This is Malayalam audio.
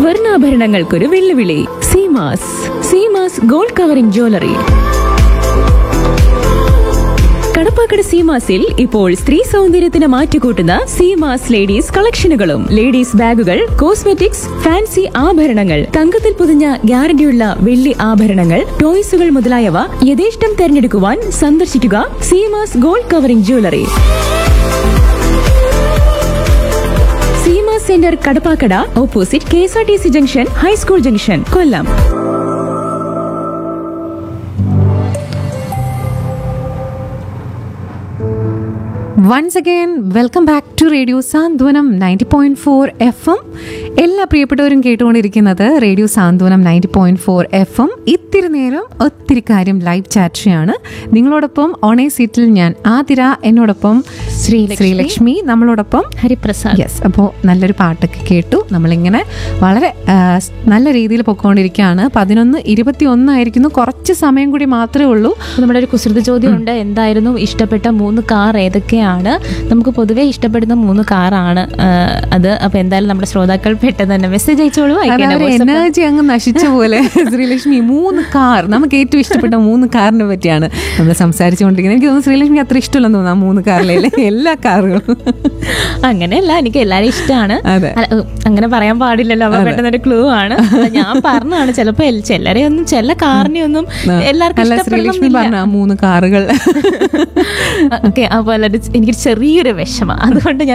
സ്വർണ്ണാഭരണങ്ങൾക്കൊരു വെല്ലുവിളി Seemas Seemas gold covering jewellery Kadappakada സീമാസിൽ ഇപ്പോൾ സ്ത്രീ സൗന്ദര്യത്തിന് മാറ്റുകൂട്ടുന്ന സീമാസ് ലേഡീസ് കളക്ഷനുകളും ലേഡീസ് ബാഗുകൾ കോസ്മെറ്റിക്സ് ഫാൻസി ആഭരണങ്ങൾ തങ്കത്തിൽ പൊതിഞ്ഞ ഗ്യാരണ്ടിയുള്ള വെള്ളി ആഭരണങ്ങൾ ടോയ്സുകൾ മുതലായവ യഥേഷ്ടം തെരഞ്ഞെടുക്കുവാൻ സന്ദർശിക്കുക Seemas gold covering jewellery Seema centre Kadappakada opposite K S R T C junction high school junction Kollam once again welcome back to radio Santhwanam ninety point four F M എല്ലാ പ്രിയപ്പെട്ടവരും കേട്ടുകൊണ്ടിരിക്കുന്നത് radio Santhwanam ninety point four F M ഇത്തിരി നേരം ഒത്തിരി കാര്യം ലൈവ് ചാറ്റ്ഷയാണ് നിങ്ങളോടൊപ്പം ഓണേ സീറ്റിൽ ഞാൻ ആതിര എന്നോടൊപ്പം ശ്രീ ശ്രീലക്ഷ്മി നമ്മളോടൊപ്പം ഹരിപ്രസാദ് യെസ് അപ്പോൾ നല്ലൊരു പാട്ടൊക്കെ കേട്ടു നമ്മളിങ്ങനെ വളരെ ആ, സ് നല്ല രീതിയിൽ പൊക്കോണ്ടിരിക്കുകയാണ് പതിനൊന്ന് ഇരുപത്തി ഒന്നായിരിക്കുന്നു കുറച്ച് സമയം കൂടി മാത്രമേ ഉള്ളൂ നമ്മുടെ ഒരു കുസൃത ചോദ്യം ഉണ്ട് എന്തായിരുന്നു ഇഷ്ടപ്പെട്ട മൂന്ന് കാർ ഏതൊക്കെയാണ് നമുക്ക് പൊതുവെ ഇഷ്ടപ്പെടുന്ന മൂന്ന് കാറാണ് ആ, അത് അപ്പൊ എന്തായാലും നമ്മുടെ ശ്രോതാക്കൾ പെട്ടെന്ന് തന്നെ മെസ്സേജ് അയച്ചോളൂ അയക്കേണ്ട അതായത് WhatsApp എനർജി അങ്ങ് നശിച്ച പോലെ ശ്രീലക്ഷ്മി മൂന്ന് കാർ നമുക്ക് ഏറ്റവും ഇഷ്ടപ്പെട്ട മൂന്ന് കാറിനെ പറ്റിയാണ് നമ്മൾ സംസാരിച്ചുകൊണ്ടിരിക്കുന്നത് എനിക്ക് തോന്നുന്നു ശ്രീലക്ഷ്മി അത്ര ഇഷ്ടമല്ലെന്ന് തോന്നുന്നു ആ മൂന്ന് കാറിലെ എല്ലാ കാറുകളും അങ്ങനെയല്ല എനിക്ക് എല്ലാരും ഇഷ്ടമാണ് അതെ. അല്ല, ഉം, അങ്ങനെ പറയാൻ പാടില്ലല്ലോ അപ്പൊ പെട്ടെന്ന് ഒരു ക്ലൂ ആണ് അപ്പൊ ഞാൻ പറഞ്ഞാണ് ചിലപ്പോ എൽ- ചിലരെ ഒന്നും ചില കാറിനെ ഒന്നും എല്ലാവർക്കും അല്ല ശ്രീലക്ഷ്മി പറഞ്ഞ ആ മൂന്ന് കാറുകൾ ഓക്കെ അപ്പൊ എല്ലാവരും എനിക്ക് ചെറിയൊരു വിഷമം അതുകൊണ്ട് ഞാൻ